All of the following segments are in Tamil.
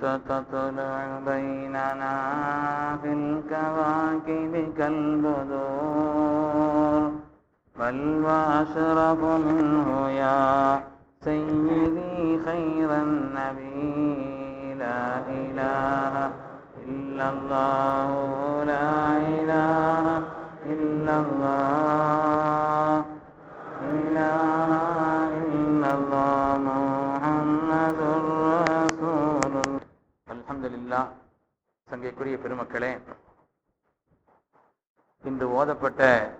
تطلع بيننا في الكواكب كالبدور بل وأشرف منه يا سيدي خير النبي لا إله إلا الله لا إله إلا الله إله إلا الله محمد رسول الله الحمد لله சங்கைக்குரிய பெருமக்களே இன்று ஓதப்பட்ட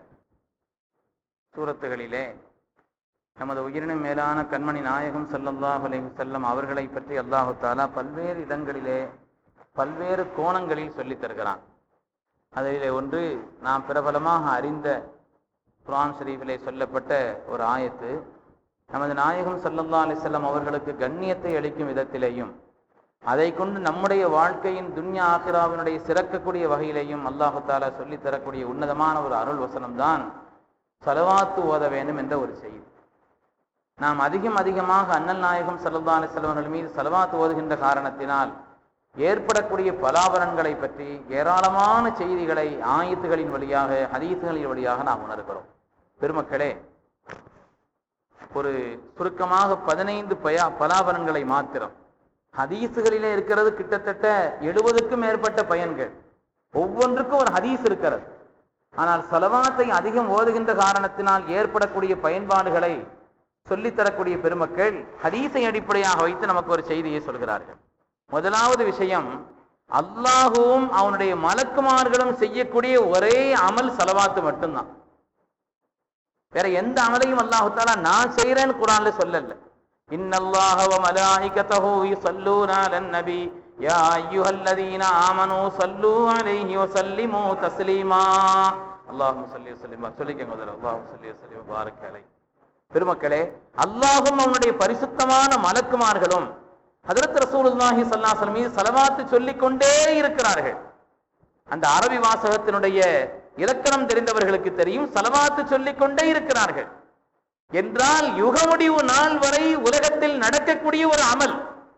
சூரத்துகளிலே நமது உயிரினும் மேலான கண்மணி நாயகம் ஸல்லல்லாஹு அலைஹி வஸல்லம் அவர்களை பற்றி அல்லாஹு தாலா பல்வேறு இடங்களிலே பல்வேறு கோணங்களில் சொல்லித் தருகிறான் அதிலே ஒன்று நாம் பிரபலமாக அறிந்த குர்ஆன் ஷரீஃபிலே சொல்லப்பட்ட ஒரு ஆயத்து நமது நாயகம் ஸல்லல்லாஹு அலைஹி வஸல்லம் அவர்களுக்கு கண்ணியத்தை அளிக்கும் விதத்திலேயும் அதை கொண்டு நம்முடைய வாழ்க்கையின் துன்யா ஆகிராவினுடைய சிறக்கக்கூடிய வகையிலேயும் அல்லாஹு தாலா சொல்லித் தரக்கூடிய உன்னதமான ஒரு அருள் வசனம்தான் சலவாத்து ஓத வேண்டும் என்ற ஒரு செய்தி நாம் அதிகம் அதிகமாக அண்ணல் நாயகம் ஸல்லல்லாஹு அலைஹி வஸல்லம் அவர்கள் மீது சலவாத்து ஓதுகின்ற காரணத்தினால் ஏற்படக்கூடிய பலாபலன்களை பற்றி ஏராளமான செய்திகளை ஆயத்துகளின் வழியாக ஹதீசுகளின் வழியாக நாம் உணர்கிறோம் பெருமக்களே ஒரு சுருக்கமாக பதினைந்து பயா பலாபலன்களை மாத்திரம் ஹதீசுகளிலே இருக்கிறது கிட்டத்தட்ட எழுபதுக்கும் மேற்பட்ட பயன்கள் ஒவ்வொன்றுக்கும் ஒரு ஹதீஸ் இருக்கிறது ஆனால் சலவாத்தை அதிகம் ஓதுகின்ற காரணத்தினால் ஏற்படக்கூடிய பயன்பாடுகளை சொல்லித்தரக்கூடிய பெருமக்கள் ஹதீஸை அடிப்படையாக வைத்து நமக்கு ஒரு செய்தியை சொல்கிறார்கள் முதலாவது விஷயம் அல்லாஹுவும் அவனுடைய மலக்குமார்களும் செய்யக்கூடிய ஒரே அமல் சலவாத்து மட்டும்தான் வேற எந்த அமலையும் அல்லாஹு தாலா நான் செய்யறேன்னு குரான்ல சொல்லல இன்னல்லாஹ வ மலாயிகத்தஹு யுஸல்லூன அலன் நபி யா அய்யுஹல்லதீன ஆமனூ ஸல்லூ அலைஹி வ ஸல்லிமூ தஸ்லீமா அல்லாஹும்ம ஸல்லி வ ஸல்லிம் சொல்லிக்கங்க முதல்ல அல்லாஹும்ம ஸல்லி வ ஸல்லிம் பாரக் அலைஹி பெருமக்களே அல்லாஹும் அவனுடைய பரிசுத்தமான மலக்குமார்களும் ஹதரத் ரசூலுல்லாஹி ஸல்லல்லாஹு அலைஹி மீது ஸலவாத்து சொல்லிக் கொண்டே இருக்கிறார்கள் அந்த அரபி வாசகத்தினுடைய இலக்கணம் தெரிந்தவர்களுக்கு தெரியும் ஸலவாத்து சொல்லிக் கொண்டே இருக்கிறார்கள் என்றால் யுக முடிவு நாள் வரை உலகத்தில் நடக்கக்கூடிய ஒரு அமல்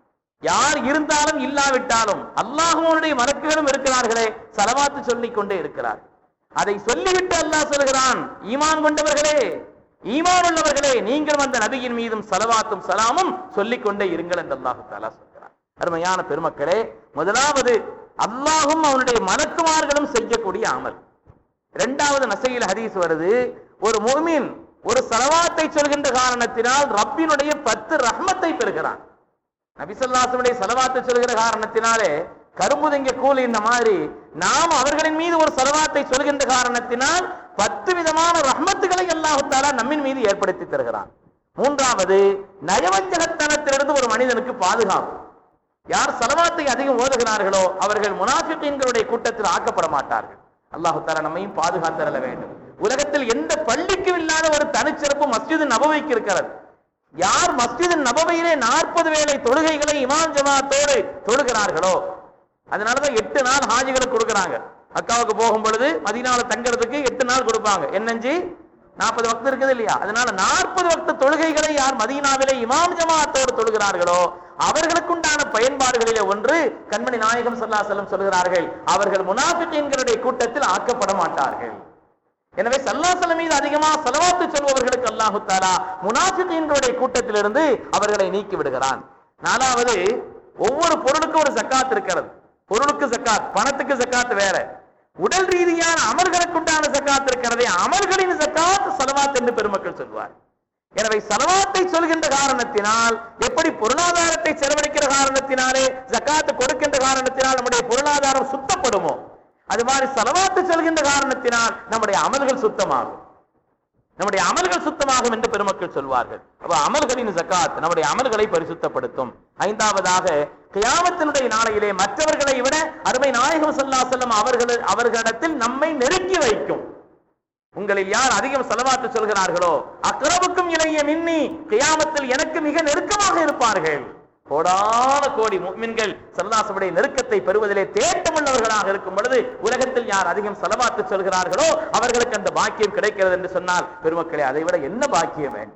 யார் இருந்தாலும் இல்லாவிட்டாலும் அல்லாஹுவனுடைய மலக்குகளும் இருக்கிறார்களே ஸலவாத்து சொல்லிக் கொண்டே இருக்கிறார் அதை சொல்லிவிட்டு அல்லாஹ் சொல்கிறான் ஈமான் கொண்டவர்களே ஈமான் உள்ளவர்களே நீங்கள் வந்த நபியின் மீதும் சலவாத்தும் சலாமும் சொல்லிக் கொண்டே இருங்கள் என்று அல்லாஹு தாலா சொல்கிறார் அருமையான பெருமக்களே முதலாவது அல்லாஹும் அவனுடைய மலக்குமார்களும் செய்யக்கூடிய அமல் இரண்டாவது நசையில் ஹதீஸ் வருது ஒரு முஃமின் ஒரு சலவாத்தை சொல்கின்ற காரணத்தினால் ரப்பினுடைய பத்து ரஹ்மத்தை பெறுகிறான் நபிசல்லாசனுடைய சலவாத்தை சொல்கிற காரணத்தினாலே கரும்புதிங்க கூலி இந்த மாதிரி நாம் அவர்களின் மீது ஒரு சலவாத்தை சொல்கின்ற காரணத்தினால் பத்து விதமான ரஹ்மத்துகளை அல்லாஹு தாலா நம்மின் மீது ஏற்படுத்தி தருகிறான் மூன்றாவது நயவஞ்சகத்தனத்திலிருந்து ஒரு மனிதனுக்கு பாதுகாப்பு யார் சலவாத்தை அதிகம் ஓதுகிறார்களோ அவர்கள் முனாஃபிகீன்களுடைய கூட்டத்தில் ஆக்கப்பட மாட்டார்கள் அல்லாஹு தாலா நம்மையும் பாதுகாத்தரல வேண்டும் உலகத்தில் எந்த பள்ளிக்கும் இல்லாத ஒரு தனிச்சிறப்பு மஸ்ஜிது நபவைக்கு இருக்கிறது யார் மஸ்ஜிது நபவையிலே நாற்பது வேளை தொழுகைகளை இமாம் ஜமாத்தோடு தொழுகிறார்களோ அதனாலதான் எட்டு நாள் ஹாஜிகளுக்கு கொடுக்குறாங்க அக்காவுக்கு போகும் பொழுது மதினால தங்கறதுக்கு எட்டு நாள் கொடுப்பாங்க என்னஞ்சு நாற்பது வக்து இருக்குது இல்லையா அதனால நாற்பது வக்து தொழுகைகளை யார் மதீனாவிலே இமாம் ஜமாத்தோடு தொழுகிறார்களோ அவர்களுக்குண்டான பயன்பாடுகளிலே ஒன்று கண்மணி நாயகம் சல்லா செல்லம் சொல்கிறார்கள் அவர்கள் முனாஃபிகீன்களுடைய கூட்டத்தில் ஆக்கப்பட மாட்டார்கள் எனவே சல்லாசலம் மீது அதிகமாக செலவாத்து சொல்பவர்களுக்கு அல்லாஹு தாலா முனாஃபிகீன்களுடைய கூட்டத்திலிருந்து அவர்களை நீக்கி விடுகிறான் நாலாவது ஒவ்வொரு பொருளுக்கும் ஒரு ஜக்காத் இருக்கிறது பொருளுக்கு ஜக்காத் பணத்துக்கு ஜக்காத் வேற உடல் ரீதியான அமல்களுக்குண்டான ஜக்காத் இருக்கிறதே அமல்களின் ஜக்காத் சலவாத் என்று பெருமக்கள் சொல்வார் எனவே சலவாத்தை சொல்கின்ற காரணத்தினால் எப்படி பொருளாதாரத்தை செலவழிக்கிற காரணத்தினாலே ஜக்காத்து கொடுக்கின்ற காரணத்தினால் நம்முடைய பொருளாதாரம் சுத்தப்படுமோ அது மாதிரி சலவாத்து சொல்கின்ற காரணத்தினால் நம்முடைய அமல்கள் சுத்தமாகும் நம்முடைய அமல்கள் சுத்தமாகும் என்று பெருமக்கள் சொல்வார்கள் அப்ப அமல்களின் ஜக்காத் நம்முடைய அமல்களை பரிசுத்தப்படுத்தும் ஐந்தாவதாக கியாமத்தினுடைய நாளையிலே மற்றவர்களை விட அருமை நாயகம் சல்லா செல்லம் அவர்கள் அவர்களிடத்தில் நம்மை நெருக்கி வைக்கும் உங்களில் யார் அதிகம் செலவாத்து சொல்கிறார்களோ அக்ரவுக்கும் இளைய மின்னி கியாமத்தில் எனக்கு மிக நெருக்கமாக இருப்பார்கள் கோடான கோடி முக்மின்கள் சல்லாசமுடைய நெருக்கத்தை பெறுவதிலே தேட்டமுள்ளவர்களாக இருக்கும் பொழுது உலகத்தில் யார் அதிகம் செலவாத்து சொல்கிறார்களோ அவர்களுக்கு அந்த பாக்கியம் கிடைக்கிறது என்று சொன்னால் பெருமக்களே அதை விட என்ன பாக்கியம் வேண்டும்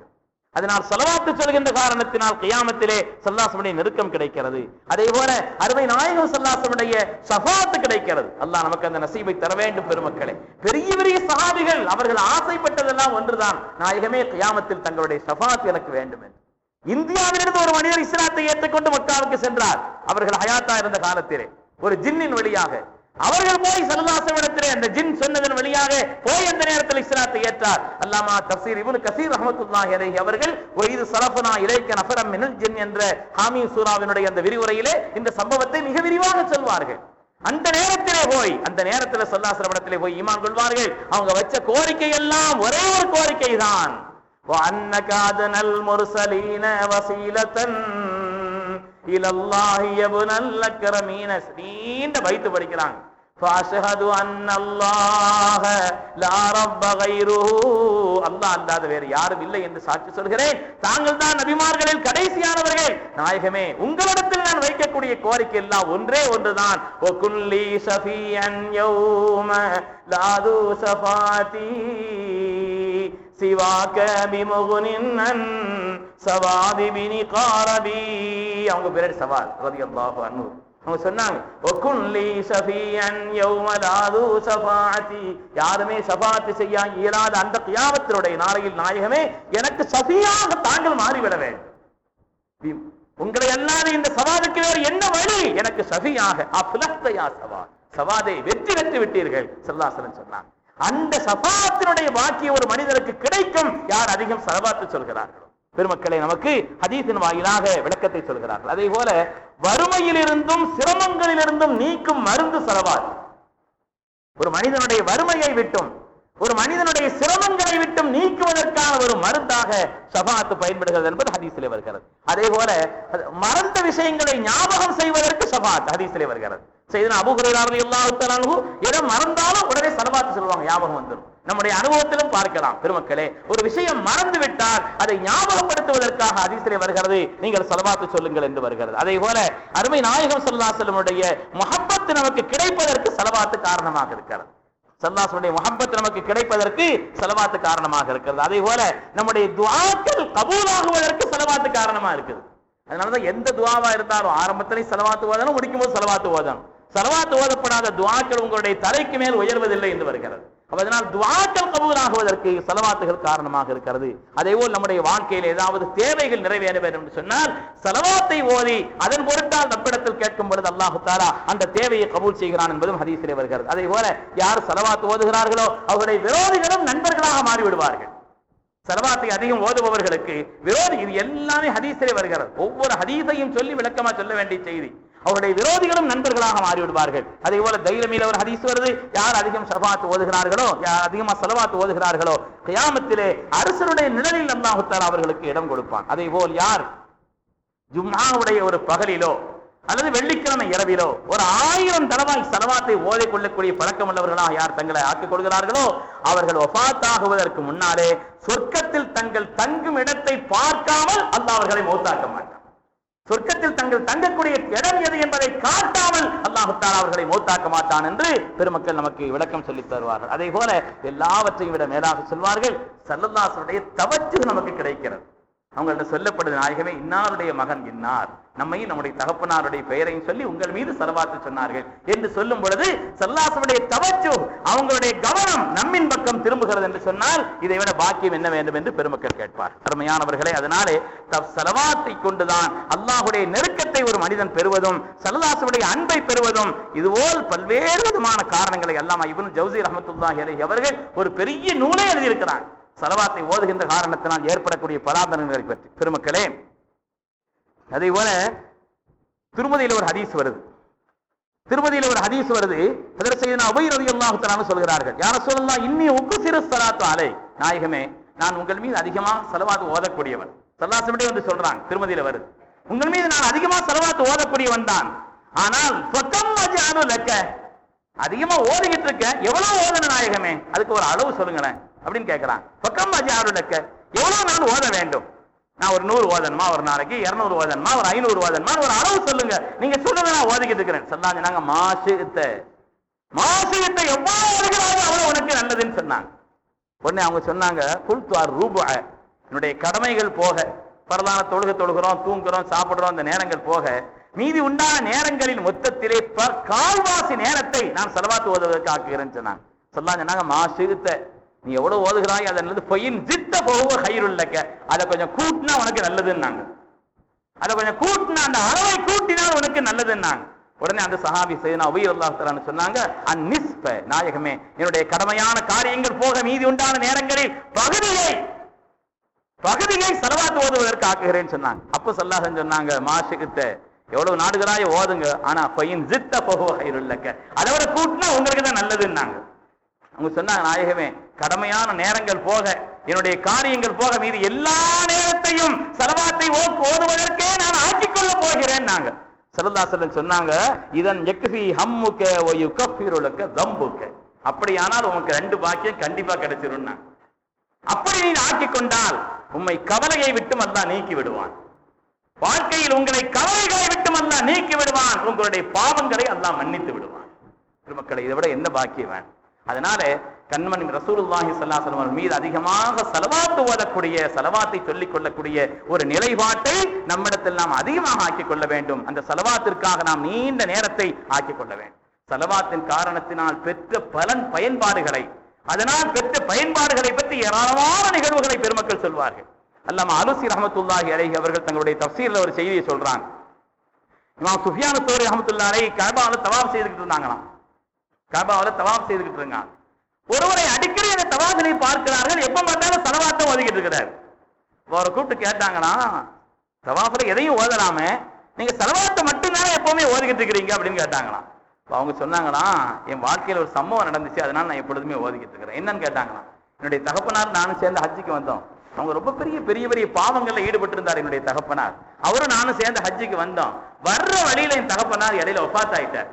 அதனால் சலவாத்து சொல்கின்ற காரணத்தினால் கியாமத்திலே சல்லாசமுடைய நெருக்கம் கிடைக்கிறது அதே போல அருமை நாயகம் சல்லாசமுடைய ஷஃபாத்து கிடைக்கிறது அல்லாஹ் நமக்கு அந்த நசீபை தர வேண்டும் பெருமக்களே பெரிய பெரிய சஹாபிகள் அவர்கள் ஆசைப்பட்டதெல்லாம் ஒன்றுதான் நாயகமே கியாமத்தில் தங்களுடைய ஷஃபாத் எனக்கு வேண்டும் என்று இந்தியாவிலிருந்து ஒரு மனிதர் இஸ்லாத்தை ஏற்றுக்கொண்டு மக்காவுக்கு சென்றார் அவர்கள் ஹயாத்தா இருந்த காலத்திலே ஒரு ஜின்னின் வழியாக அவர்கள் போய் சல்லாசவிடத்திலே அந்த ஜின் சொன்னதன் வழியாக போய் அந்த நேரத்தில் இஸ்லாத்தை ஏற்றார் அல்லாமா தப்சீர் இப்னு கசீர் ரஹமத்துல்லாஹி அலைஹி அவர்கள் ஒய்து சலஃபனா இலைக்க நஃபரம் மினல் ஜின் என்ற ஹாமி சூராவினுடைய அந்த விரிவுரையிலே இந்த சம்பவத்தை மிக விரிவாக சொல்வார்கள் அந்த நேரத்திலே போய் அந்த நேரத்தில் சொல்லாசரபடத்திலே போய் ஈமான் கொள்வார்கள் அவங்க வச்ச கோரிக்கை எல்லாம் ஒரே ஒரு கோரிக்கை தான் وأنك أدنى المرسلين وسيلة إلى الله يا ابن الأكرمين நீண்ட பைத்து படிக்கிறாங்க فأشهد أن الله لا رب غيره அல்லாஹ் அல்லாத வேறு யாரும் இல்லை என்று சாட்சி சொல்கிறேன் தாங்கள் தான் நபிமார்களில் கடைசியானவர்கள் நாயகமே உங்களிடத்தில் நான் வைக்கக்கூடிய கோரிக்கை எல்லாம் ஒன்றே ஒன்றுதான் ஒகுல்லி ஷஃபியன் யௌம லாது ஷஃபாதி சிவாக பிமுகுனின் சவாதி பினி காரபி அவங்க பேர் சவால் ரலியல்லாஹு அன்ஹு அவங்க சொன்னாங்க ஒகுன்லி ஷஃபியன் யௌம லாது ஷஃபாஅதி யாருமே ஷஃபாத்து செய்ய இயலாத அந்த கியாமத்தினுடைய நாளையில் நாயகமே எனக்கு ஷஃபியாக தாங்கள் மாறிவிட வேண்டும் உங்களை அல்லாத இந்த சவாலுக்கு வேறு என்ன வழி எனக்கு ஷஃபியாக அஃப்லஹ்தயா சவால் சவாதை வெற்றி வெற்றி விட்டீர்கள் சல்லாசலன் சொன்னாங்க அந்த சபாத்தினுடைய பாக்கிய ஒரு மனிதருக்கு கிடைக்கும் யார் அதிகம் சலபாத்து சொல்கிறார்களோ பெருமக்களை நமக்கு ஹதீஸின் வாயிலாக விளக்கத்தை சொல்கிறார்கள் அதே போல வறுமையிலிருந்தும் சிரமங்களிலிருந்தும் நீக்கும் மருந்து சலவாத் ஒரு மனிதனுடைய வறுமையை விட்டும் ஒரு மனிதனுடைய சிரமங்களை விட்டும் நீக்குவதற்கான ஒரு மருந்தாக சபாத்து பயன்படுகிறது என்பது ஹதீஸிலே வருகிறது அதே போல அது மறந்த விஷயங்களை ஞாபகம் செய்வதற்கு சபாத் ஹதீஸிலே வருகிறது செய்தன அபுகுரார் எல்லாத்தாலும் எதை மறந்தாலும் உடனே சலபாத்து சொல்லுவாங்க ஞாபகம் வந்துடும் நம்முடைய அனுபவத்திலும் பார்க்கலாம் பெருமக்களே ஒரு விஷயம் மறந்து விட்டால் அதை ஞாபகப்படுத்துவதற்காக அதிசலை வருகிறது நீங்கள் சலவாத்து சொல்லுங்கள் என்று வருகிறது அதே போல அருமை நாயகம் சல்லா செல்லுடைய முகப்பத்து நமக்கு கிடைப்பதற்கு சலவாத்து காரணமாக இருக்கிறது சல்லாசனுடைய முகப்பத் நமக்கு கிடைப்பதற்கு செலவாத்து காரணமாக இருக்கிறது அதே போல நம்முடைய துவாக்கள் கபூலாகுவதற்கு செலவாத்து காரணமா இருக்குது அதனாலதான் எந்த துவாவா இருந்தாலும் ஆரம்பத்திலே செலவாத்து ஓதணும் முடிக்கும் போது செலவாத்து ஓதணும் செலவாத்து ஓதப்படாத துவாக்கள் உங்களுடைய தலைக்கு மேல் உயர்வதில்லை என்று வருகிறது அப்ப அதனால் துவாக்கள் கபூலாகுவதற்கு செலவாத்துகள் காரணமாக இருக்கிறது அதே போல் நம்முடைய வாழ்க்கையில் ஏதாவது தேவைகள் நிறைவேற வேண்டும் என்று சொன்னால் செலவாத்தை ஓதி அதன் பொருட்டால் நம்மிடத்தில் கேட்கும் பொழுது அல்லாஹு தாலா அந்த தேவையை கபூல் செய்கிறான் என்பதும் ஹதீஸிலே வருகிறது அதே போல யார் செலவாத்து ஓதுகிறார்களோ அவருடைய விரோதிகளும் நண்பர்களாக மாறிவிடுவார்கள் செலவாத்தை அதிகம் ஓதுபவர்களுக்கு விரோதி இது எல்லாமே ஹதீஸிலே வருகிறது ஒவ்வொரு ஹதீஸையும் சொல்லி விளக்கமா சொல்ல வேண்டிய செய்தி அவருடைய விரோதிகளும் நண்பர்களாக மாறிவிடுவார்கள் அதே போல தைரமியில் ஒரு ஹதீஸ் வருது யார் அதிகம் சபாத்து ஓதுகிறார்களோ யார் அதிகமா செலவாத்து ஓதுகிறார்களோ கியாமத்திலே அரசருடைய நிழலில் அல்லாஹுத்தாலா அவர்களுக்கு இடம் கொடுப்பான் அதே போல் யார் ஜும்மாவுடைய ஒரு பகலிலோ அல்லது வெள்ளிக்கிழமை இரவிலோ ஒரு ஆயிரம் தடவாய் செலவாத்தை ஓதிக் கொள்ளக்கூடிய பழக்கம் உள்ளவர்களாக யார் தங்களை ஆக்கிக் கொள்கிறார்களோ அவர்கள் ஒபாத்தாகுவதற்கு முன்னாலே சொர்க்கத்தில் தங்கள் தங்கும் இடத்தை பார்க்காமல் அல்லாஹ் அவர்களை மௌத்தாக்க மாட்டார் சொர்க்கத்தில் தங்கள் தங்கக்கூடிய இடம் எது என்பதை காட்டாமல் அல்லாஹு தாலா அவர்களை மௌத்தாக்க மாட்டான் என்று பெருமக்கள் நமக்கு விளக்கம் சொல்லித் தருவார்கள் அதே போல எல்லாவற்றையும் விட மேலாக சொல்வார்கள் சல்லல்லாசுடைய தவச்சு நமக்கு கிடைக்கிறது அவங்கள்ட்ட சொல்லப்படுது நாயகமே இன்னாருடைய மகன் இன்னார் நம்மையும் நம்முடைய தகப்பனாருடைய பெயரையும் சொல்லி உங்கள் மீது செலவாத்து சொன்னார்கள் என்று சொல்லும் பொழுது சல்லாசனுடைய தவச்சு அவங்களுடைய கவனம் நம்மின் பக்கம் திரும்புகிறது என்று சொன்னால் இதை விட பாக்கியம் என்ன வேண்டும் என்று பெருமக்கள் கேட்பார் அருமையானவர்களே அதனாலே தப் செலவாத்தை கொண்டுதான் அல்லாஹுடைய நெருக்கத்தை ஒரு மனிதன் பெறுவதும் சல்லாசனுடைய அன்பை பெறுவதும் இதுபோல் பல்வேறு விதமான காரணங்களை எல்லாம் இவன் ஜவுசி ரஹமத்துல்லாஹி அலைஹி அவர்கள் ஒரு பெரிய நூலை எழுதியிருக்கிறார் சலவாத்தை ஓதுகின்ற காரணத்தினால் ஏற்படக்கூடிய பலாபலன்களை பற்றி பெருமக்களே அதே போல திருமதியில ஒரு ஹதீஸ் வருது திருமதியில ஒரு ஹதீஸ் வருது அதில் செய்த அபை ரவி அல்லாஹுத்தலான்னு சொல்கிறார்கள் யார சொல்லலாம் இன்னி உக்கு சிறு சலாத்து அலை நாயகமே நான் உங்கள் மீது அதிகமா செலவாத்து ஓதக்கூடியவன் சல்லாசமிட்டே வந்து சொல்றாங்க திருமதியில வருது உங்கள் மீது நான் அதிகமா செலவாத்து ஓதக்கூடியவன் தான் ஆனால் சொத்தம் அஜானு லக்க அதிகமா ஓதிக்கிட்டு இருக்க எவ்வளவு ஓதன நாயகமே அதுக்கு ஒரு அளவு சொல்லுங்களேன் அப்படின்னு கேட்கிறான் பக்கம் அஜாரு லக்க எவ்வளவு நான் ஓத வேண்டும் நான் ஒரு நூறு ஓதணுமா ஒரு நாளைக்கு இருநூறு ஓதணுமா ஒரு ஐநூறு ஓதணுமா ஒரு அளவு சொல்லுங்க நீங்க சொல்லுங்க நான் ஓதிக்கிட்டு இருக்கிறேன் சொன்னாங்க நாங்க மாசுத்த மாசுத்த எவ்வளவு ஓதுகிறாரோ அவ்வளவு உனக்கு நல்லதுன்னு சொன்னாங்க உடனே அவங்க சொன்னாங்க குல்துவார் ரூபாய் என்னுடைய கடமைகள் போக பரதான தொழுக தொழுகிறோம் தூங்குறோம் சாப்பிடுறோம் அந்த நேரங்கள் போக மீதி உண்டான நேரங்களின் மொத்தத்திலே ப- கால்வாசி நேரத்தை நான் செலவாத்து ஓதுவதற்கு ஆக்குகிறேன்னு சொன்னாங்க சொல்லலாம் சொன்னாங்க மா சிறுத்த நீ எவ்வளவு ஓதுகிறாய் அதன் பொய்யின் ஜித்த போக கயிறுள்ளக்க அதை கொஞ்சம் கூட்டினா உனக்கு நல்லதுன்னாங்க அதை கொஞ்சம் கூட்டினா அந்த அளவை கூட்டினால் உனக்கு நல்லதுன்னாங்க உடனே அந்த சஹாபி செய்தனா உயிர் அல்லாஹ் சொன்னாங்க அந்நிஸ்ப நாயகமே என்னுடைய கடமையான காரியங்கள் போக மீதி உண்டான நேரங்களில் பகுதியை பகுதியை செலவாத்து ஓதுவதற்கு ஆக்குகிறேன்னு சொன்னாங்க அப்ப சொல்லாஹன் சொன்னாங்க மாஷிகிட்ட எவ்வளவு நாடுகளாய ஓதுங்க ஆனா பையன் ஜித்த போக கயிறுள்ளக்க அதை விட கூட்டினா உங்களுக்கு தான் நல்லதுன்னாங்க அவங்க சொன்னாங்க நாயகமே கடமையான நேரங்கள் போக என்னுடைய காரியங்கள் போக மீது எல்லா நேரத்தையும் செலவாத்தை ஓ- ஓதுவதற்கே நான் ஆக்கிக் கொள்ள போகிறேன் நாங்க சரதாசலன் சொன்னாங்க இதன் எக்ஃபி ஹம்முக்க ஒயு கஃபிருலக்க தம்புக்க அப்படியானால் உனக்கு ரெண்டு பாக்கியம் கண்டிப்பா கிடைச்சிரும் அப்படி நீ ஆக்கிக் கொண்டால் உம்மை கவலையை விட்டும் அல்லாஹ் நீக்கி விடுவான் வாழ்க்கையில் உங்களை கவலைகளை விட்டும் அல்லாஹ் நீக்கி விடுவான் உங்களுடைய பாவங்களை அல்லாஹ் மன்னித்து விடுவான் திருமக்களை இதை விட என்ன பாக்கியம் வேணும் அதனால கண்மணி ரசூலுல்லாஹி ஸல்லல்லாஹு அலைஹி வஸல்லம் மீது அதிகமாக செலவாத்து ஓதக்கூடிய செலவாத்தை சொல்லிக் கொள்ளக்கூடிய ஒரு நிலைப்பாட்டை நம்மிடத்தில் நாம் அதிகமாக ஆக்கிக் கொள்ள வேண்டும் அந்த செலவாத்திற்காக நாம் நீண்ட நேரத்தை ஆக்கிக் கொள்ள வேண்டும் செலவாத்தின் காரணத்தினால் பெற்ற பலன் பயன்பாடுகளை அதனால் பெற்ற பயன்பாடுகளை பற்றி ஏராளமான நிகழ்வுகளை பெருமக்கள் சொல்வார்கள் அல்லாம அலுசி ரஹமத்துல்லாஹி அலைஹி அவர்கள் தங்களுடைய தஃசீர்ல ஒரு செய்தியை சொல்றாங்க இமாம் சுஃபியான் சோரி ரஹமத்துல்லாஹி கபால தவாப் செய்துக்கிட்டு இருந்தாங்களாம் கபால தவாப் செய்துக்கிட்டு இருக்காங்க ஒருவரை அடிக்கடி அந்த தவாபினை பார்க்கிறார்கள் எப்ப பார்த்தாலும் செலவாத்தம் ஒதுக்கிட்டு இருக்கிறார் அவரை கூப்பிட்டு கேட்டாங்கன்னா தவாஃபில் எதையும் ஓதலாமே நீங்க செலவாத்தை மட்டும்தானே எப்பவுமே ஓதிக்கிட்டு இருக்கிறீங்க அப்படின்னு கேட்டாங்களாம் அப்ப அவங்க சொன்னாங்களாம் என் வாழ்க்கையில ஒரு சம்பவம் நடந்துச்சு அதனால நான் எப்பொழுதுமே ஓதிக்கிட்டு இருக்கிறேன் என்னன்னு கேட்டாங்களாம் என்னுடைய தகப்பனார் நானும் சேர்ந்து ஹஜ்ஜுக்கு வந்தோம் அவங்க ரொம்ப பெரிய பெரிய பெரிய பாவங்கள்ல ஈடுபட்டு இருந்தார் என்னுடைய தகப்பனார் அவரும் நானும் சேர்ந்து ஹஜ்ஜுக்கு வந்தோம் வர்ற வழியில என் தகப்பனார் இடையில ஒஃபாத் ஆயிட்டார்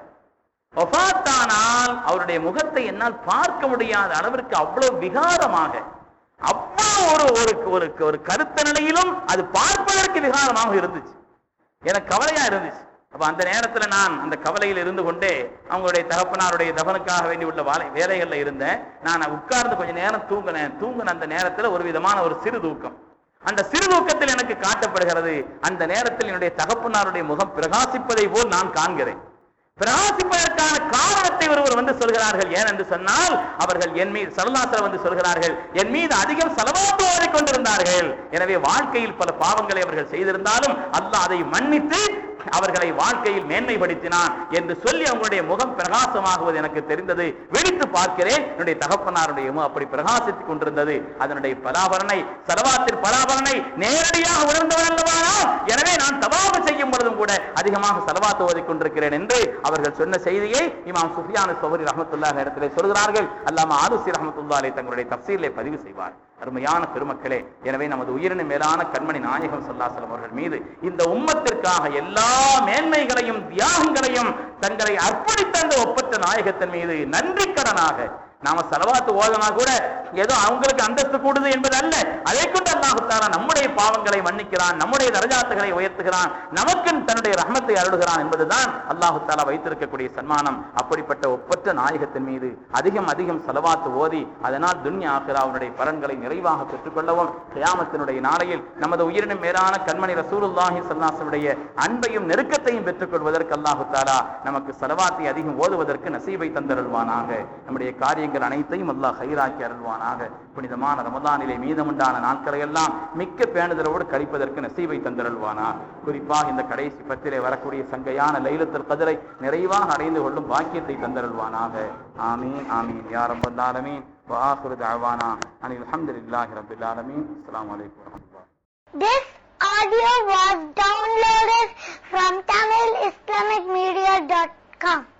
ஒஃபாத்தானால் அவருடைய முகத்தை என்னால் பார்க்க முடியாத அளவிற்கு அவ்வளவு விகாரமாக அவ்வளவு ஒரு ஒரு ஒரு ஒரு கருத்த நிலையிலும் அது பார்ப்பதற்கு விகாரமாக இருந்துச்சு எனக்கு கவலையா இருந்துச்சு அப்ப அந்த நேரத்துல நான் அந்த கவலையில் இருந்து கொண்டே அவங்களுடைய தகப்பனாருடைய தகனுக்காக வேண்டி உள்ள வாலை- வேலைகள்ல இருந்தேன் நான் உட்கார்ந்து கொஞ்ச நேரம் தூங்கினேன் தூங்கின அந்த நேரத்துல ஒரு விதமான ஒரு சிறு தூக்கம் அந்த சிறு தூக்கத்தில் எனக்கு காட்டப்படுகிறது அந்த நேரத்தில் என்னுடைய தகப்பனாருடைய முகம் பிரகாசிப்பதை போல் நான் காண்கிறேன் பிரகாசிப்பதற்கான காரணத்தை ஒருவர் வந்து சொல்கிறார்கள் ஏன் என்று சொன்னால் அவர்கள் என் மீது சரலாசர் வந்து சொல்கிறார்கள் என் மீது அதிகம் செலவாட்டு ஓதிக் கொண்டிருந்தார்கள் எனவே வாழ்க்கையில் பல பாவங்களை அவர்கள் செய்திருந்தாலும் அல்லாஹ் அதை மன்னித்து அவர்களை வாழ்க்கையில் மேன்மைப்படுத்தினான் என்று சொல்லி அவங்களுடைய முகம் பிரகாசமாகுவது எனக்கு தெரிந்தது வெடித்து பார்க்கிறேன் என்னுடைய தகப்பனாருடைய முகம் அப்படி பிரகாசித்துக் கொண்டிருந்தது அதனுடைய பலாபரனை செலவாத்தின் பலாபரனை நேரடியாக உணர்ந்தவன் அல்லவானா எனவே நான் தவாபு செய்யும் பொழுதும் கூட அதிகமாக செலவாத்து ஓதிக் கொண்டிருக்கிறேன் என்று அவர்கள் சொன்ன செய்தியை இமாம் சுஃபியான் சௌரி ரஹமத்துல்லாஹ் இடத்திலே சொல்கிறார்கள் அல்லாம ஆலுசி ரஹமத்துல்லாலை தங்களுடைய தப்சீலை பதிவு செய்வார் அருமையான பெருமக்களே எனவே நமது உயிரின மேலான கண்மணி நாயகம் சொல்லாசலம் அவர்கள் மீது இந்த உம்மத்திற்காக எல்லா மேன்மைகளையும் தியாகங்களையும் தங்களை அர்ப்பணித்த அந்த ஒப்பற்ற நாயகத்தின் மீது நன்றி கடனாக நாம செலவாத்து ஓதனா கூட ஏதோ அவங்களுக்கு அந்தஸ்து கூடுது என்பது அல்ல அதை கொண்டு அல்லாஹுத்தாரா நம்முடைய பாவங்களை மன்னிக்கிறான் நம்முடைய தரஜாத்துகளை உயர்த்துகிறான் நமக்கு தன்னுடைய ரஹமத்தை அருளுகிறான் என்பதுதான் அல்லாஹு தாலா வைத்திருக்கக்கூடிய சன்மானம் அப்படிப்பட்ட ஒப்பற்ற நாயகத்தின் மீது அதிகம் அதிகம் செலவாத்து ஓதி அதனால் துன்யா ஆகிராவுடைய பலன்களை நிறைவாக பெற்றுக்கொள்ளவும் கியாமத்தினுடைய நாளையில் நமது உயிரினும் மேலான கண்மணி ரசூலுல்லாஹி ஸல்லல்லாஹு அன்பையும் நெருக்கத்தையும் பெற்றுக்கொள்வதற்கு அல்லாஹு தாலா நமக்கு செலவாத்தை அதிகம் ஓதுவதற்கு நசீபை தந்தருள்வானாக நம்முடைய காரியங்கள் அனைத்தையும் அல்லாஹ் ஹைராக்கி அருள்வானாக புனிதமான ரமதானிலே மீதமுண்டான நாட்களை எல்லாம் மிக்க பேணுதலோடு கழிப்பதற்கு நசீபை தந்தருள்வானா குறிப்பாக இந்த கடைசி பத்திலே வரக்கூடிய சங்கையான லைலத்துல் கதிரை நிறைவாக அடைந்து கொள்ளும் பாக்கியத்தை தந்தருள்வானாக ஆமீன் ஆமீன் யா ரப்பல் ஆலமீன் وآخر دعوانا أن الحمد لله رب العالمين السلام عليكم ورحمة الله This audio was downloaded from TamilIslamicMedia.com.